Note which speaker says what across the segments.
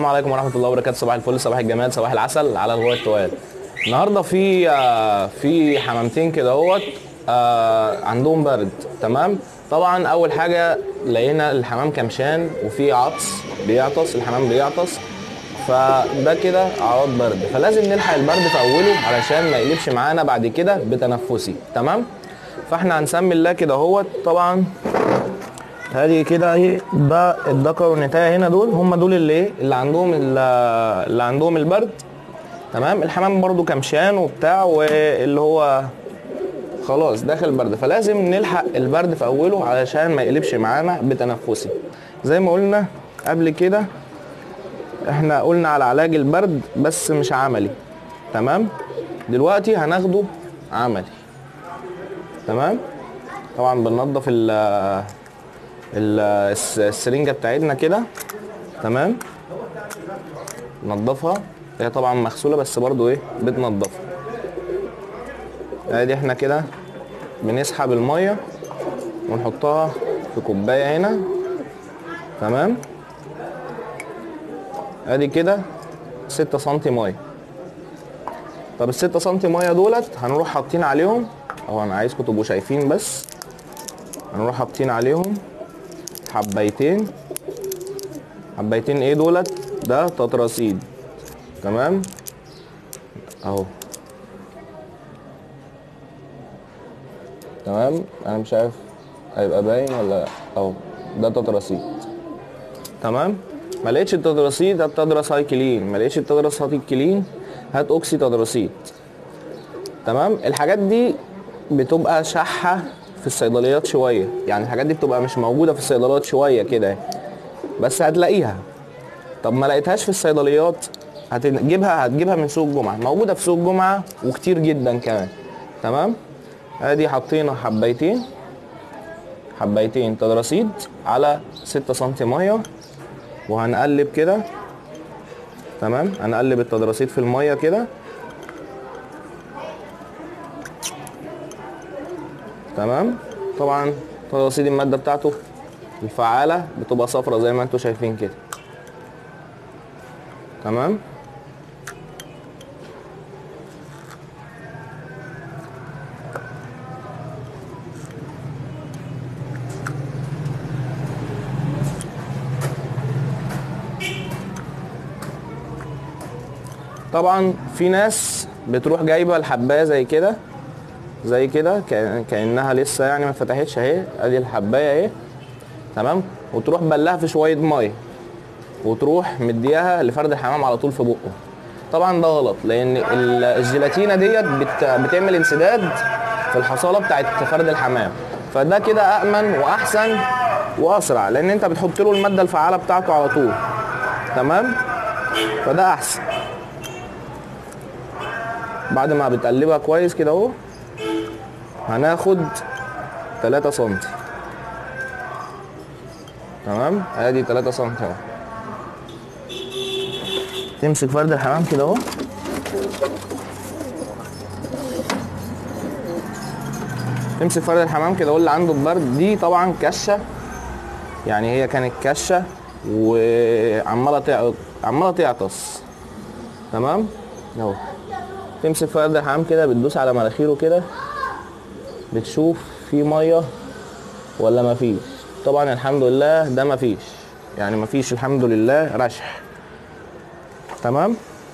Speaker 1: عليكم ورحمه الله وبركاته صباح الفل صباح الجمال صباح العسل على الغوايه التوال النهارده في آه، في حمامتين كده اهوت آه، عندهم برد تمام طبعا اول حاجه لقينا الحمام كمشان وفي عطس بيعطس الحمام بيعطس فده كده اعراض برد فلازم نلحق البرد في اوله علشان ما يقلبش معانا بعد كده بتنفسي تمام فاحنا هنسمي الله كده اهوت طبعا هذه كده اهي ده الذكر والنتايه هنا دول هم دول اللي ايه اللي عندهم ال- اللي عندهم البرد تمام الحمام برضو كمشان وبتاع واللي هو خلاص داخل برد فلازم نلحق البرد في اوله علشان ما يقلبش معانا بتنفسي زي ما قلنا قبل كده احنا قلنا على علاج البرد بس مش عملي تمام دلوقتي هناخده عملي تمام طبعا بننضف ال ال- الس- السرنجه بتاعتنا كده تمام ننضفها هي طبعا مغسوله بس برضو ايه بتنضفها ادي احنا كده بنسحب الميه ونحطها في كوبايه هنا تمام ادي كده 6 سم ميه طب ال 6 سم ميه دولت هنروح حاطين عليهم اهو انا عايزكم تبقوا شايفين بس هنروح حاطين عليهم حبيتين حبيتين ايه دولت ده تطراسيد تمام اهو تمام انا مش عارف هيبقى باين ولا لأ. اهو ده تطراسيد تمام ما لقيتش التدراسيد هات تدرس هايكلين ما لقيتش التدرس هايكلين هات اوكسي تدراسيد تمام الحاجات دي بتبقى شحه في الصيدليات شويه يعني الحاجات دي بتبقى مش موجوده في الصيدليات شويه كده بس هتلاقيها طب ما لقيتهاش في الصيدليات هتجيبها هتجيبها من سوق الجمعه موجوده في سوق الجمعه وكتير جدا كمان تمام ادي حطينا حبيتين حبيتين تدراسيد على 6 سم ميه وهنقلب كده تمام هنقلب التدراسيد في الميه كده تمام طبعا تدراسيد الماده بتاعته الفعاله بتبقى صفرة زي ما انتم شايفين كده تمام طبعا في ناس بتروح جايبه الحبايه زي كده زي كده كأن- كانها لسه يعني ما فتحتش اهي ادي الحبايه اهي تمام وتروح بلها في شويه ميه وتروح مدياها لفرد الحمام على طول في بقه طبعا ده غلط لان ال- الجيلاتينه ديت بت... بتعمل انسداد في الحصاله بتاعت فرد الحمام فده كده امن واحسن واسرع لان انت بتحط له الماده الفعاله بتاعته على طول تمام فده احسن بعد ما بتقلبها كويس كده اهو هناخد 3 سم تمام ادي 3 سم اهو تمسك فرد الحمام كده اهو تمسك فرد الحمام كده اهو اللي عنده البرد دي طبعا كشه يعني هي كانت كشه وعماله تع... عماله تعطس تمام اهو تمسك فرد الحمام كده بتدوس على مناخيره كده بتشوف في ميه ولا مفيش طبعا الحمد لله ده مفيش يعني مفيش الحمد لله رشح تمام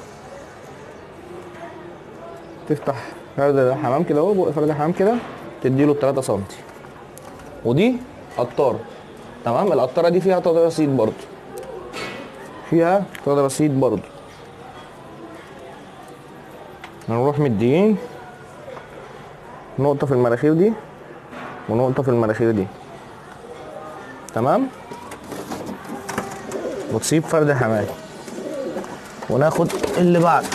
Speaker 1: تفتح فرد الحمام كده اهو بق فرد الحمام كده تديله 3 سم ودي قطاره تمام القطاره دي فيها تدراسيد برضو فيها تدراسيد برضو هنروح مديين نقطة في المراخير دي ونقطة في المراخير دي تمام وتسيب فرد الحمام وناخد اللي بعد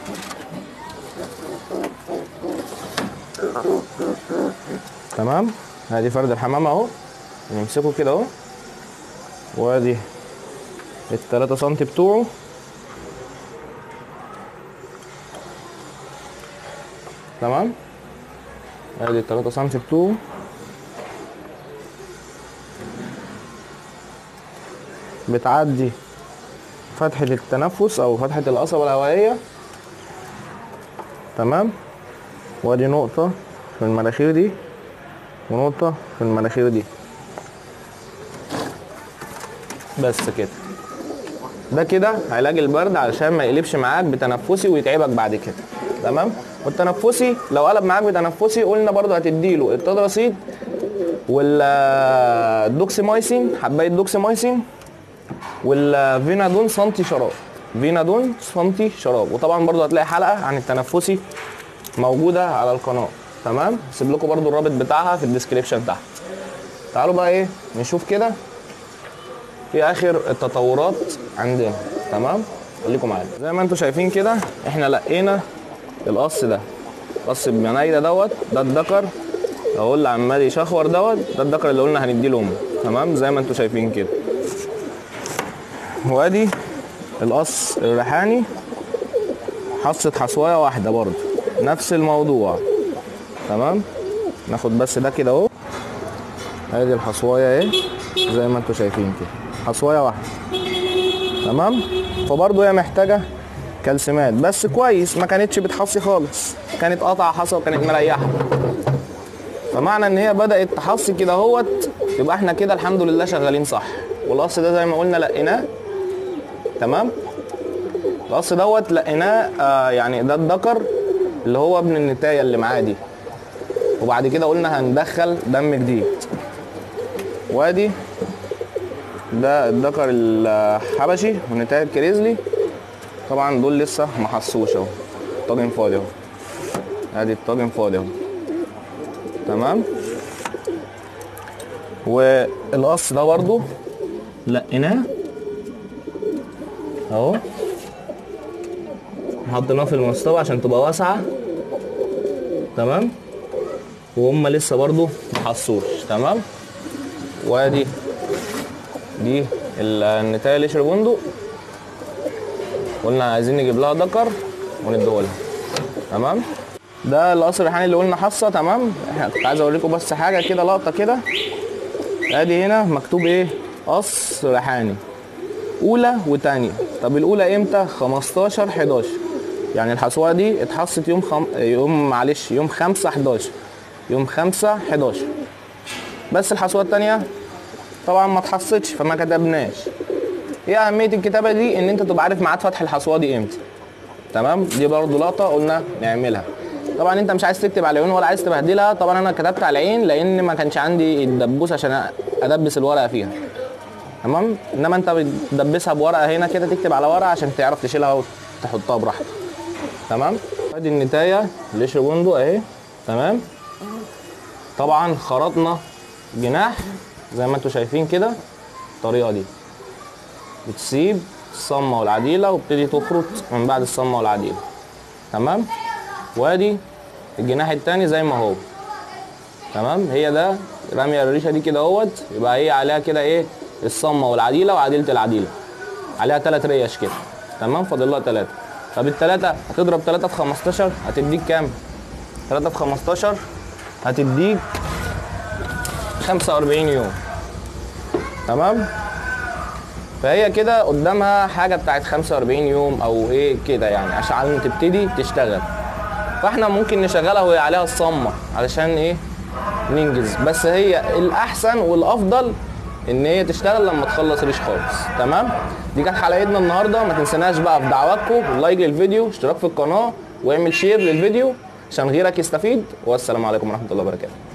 Speaker 1: تمام ادي فرد الحمام اهو نمسكه كده اهو وادي التلاتة سنتي بتوعه تمام ادي التلاتة سنتي بتوعه بتعدي فتحة التنفس او فتحة القصبة الهوائية تمام وادي نقطة في المناخير دي ونقطة في المناخير دي بس كده ده كده علاج البرد علشان ما يقلبش معاك بتنفسي ويتعبك بعد كده تمام والتنفسي لو قلب معاك بتنفسي قلنا برضه هتديله التدراسيد والدوكسيمايسين حبايه دوكسيمايسين والفينادون سنتي شراب فينادون سنتي شراب وطبعا برضه هتلاقي حلقه عن التنفسي موجوده على القناه تمام سيب لكم برضه الرابط بتاعها في الديسكريبشن تحت تعالوا بقى ايه نشوف كده في اخر التطورات عندنا تمام خليكم معايا زي ما انتم شايفين كده احنا لقينا القص ده قص بمنايده دوت ده الدكر اهو اللي عمال يشخور دوت ده الدكر اللي قلنا هنديله امه تمام زي ما انتم شايفين كده وادي القص الريحاني حصة حصوايه واحده برضه نفس الموضوع تمام ناخد بس ده كده اهو ادي الحصوايه اهي زي ما انتم شايفين كده حصوايه واحده تمام فبرضه هي محتاجه كالسيمات بس كويس ما كانتش بتحصي خالص كانت قطع حصى وكانت مريحه فمعنى ان هي بدات تحصي كده اهوت يبقى احنا كده الحمد لله شغالين صح والقص ده زي ما قلنا لقيناه تمام القص دوت لقيناه آه يعني ده الذكر اللي هو ابن النتايه اللي معاه دي وبعد كده قلنا هندخل دم جديد وادي ده الذكر الحبشي ونتاية الكريزلي طبعا دول لسه ما حسوش اهو الطاجن فاضي اهو ادي الطاجن فاضي اهو تمام والقص ده برضو لقيناه اهو حطيناه في المستوى عشان تبقى واسعه تمام وهم لسه برضو ما حصوش تمام وادي دي النتايه اللي يشرب بندق قلنا عايزين نجيب لها دكر ونديهولها تمام ده القصر الريحاني اللي قلنا حصه تمام احنا كنت عايز اوريكم بس حاجه كده لقطه كده ادي هنا مكتوب ايه قص ريحاني اولى وتانية طب الاولى امتى 15 11 يعني الحصوه دي اتحصت يوم خم... يوم معلش يوم 5 11 يوم 5 11 بس الحصوه التانية طبعا ما اتحصتش فما كتبناش ايه اهميه الكتابه دي ان انت تبقى عارف ميعاد فتح الحصوه دي امتى تمام دي برضو لقطه قلنا نعملها طبعا انت مش عايز تكتب على العيون ولا عايز تبهدلها طبعا انا كتبت على العين لان ما كانش عندي الدبوس عشان ادبس الورقه فيها تمام انما انت بتدبسها بورقه هنا كده تكتب على ورقه عشان تعرف تشيلها وتحطها براحتك تمام ادي النتايه ليش بندق اهي تمام طبعا خرطنا جناح زي ما انتم شايفين كده الطريقه دي بتسيب الصمه والعديله وبتدي تخرط من بعد الصمه والعديله تمام وادي الجناح التاني زي ما هو تمام هي ده راميه الريشه دي كده اهوت يبقى هي عليها كده ايه الصمه والعديله وعديله العديله عليها ثلاث ريش كده تمام فاضل لها ثلاثه طب الثلاثه هتضرب ثلاثه في 15 هتديك كام 3 في 15 هتديك 45 يوم تمام فهي كده قدامها حاجه بتاعت 45 يوم او ايه كده يعني عشان تبتدي تشتغل فاحنا ممكن نشغلها وهي عليها الصمه علشان ايه ننجز بس هي الاحسن والافضل ان هي تشتغل لما تخلص ريش خالص تمام دي كانت حلقتنا النهارده ما تنسناش بقى في دعواتكم لايك للفيديو اشتراك في القناه واعمل شير للفيديو عشان غيرك يستفيد والسلام عليكم ورحمه الله وبركاته